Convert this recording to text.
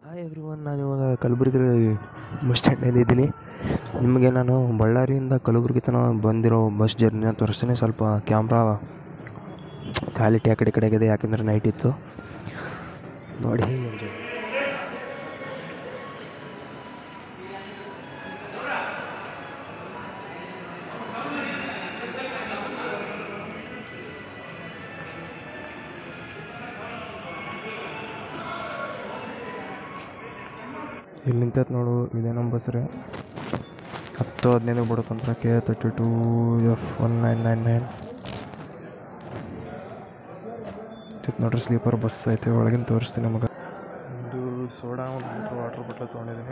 hi every one ನಾನು ಇವಾಗ Kalaburagi bus ಸ್ಟ್ಯಾಂಡ್ನಲ್ಲಿ ಇದ್ದೀನಿ ನಿಮಗೆ ನಾನು ಬಳ್ಳಾರಿಯಿಂದ ಕಲಬುರಗಿ ತನಕ ಬಂದಿರೋ ಬಸ್ ಜರ್ನಿನ ತೋರಿಸ್ತೀನಿ ಸ್ವಲ್ಪ ಕ್ಯಾಮ್ರಾ ಕ್ವಾಲಿಟಿ ಆ ಕಡೆ ಈ ಕಡೆ ಆಗಿದೆ ಯಾಕೆಂದರೆ ನೈಟ್ ಇತ್ತು ನೋಡಿ ಎಂಜಾಯ್ ಇಲ್ಲಿ ನಿಂತೈತೆ ನೋಡು ಇದೇ ನಮ್ಮ ಬಸ್ ರೀ ಹತ್ತು ಹದಿನೈದು ಬಿಡುತ್ತಂತ K thirty two F one nine nine nine ನೋಡ್ರಿ ಸ್ಲೀಪರ್ ಬಸ್ ಐತೆ ಒಳಗಿನ ತೋರಿಸ್ತೀನಿ ನಮಗೆ ಒಂದು ಸೋಡಾ ಒಂದು ಲೀಟ್ರ್ ವಾಟ್ರ್ ಬಾಟ್ಲ್ ತೊಗೊಂಡಿದ್ದೀನಿ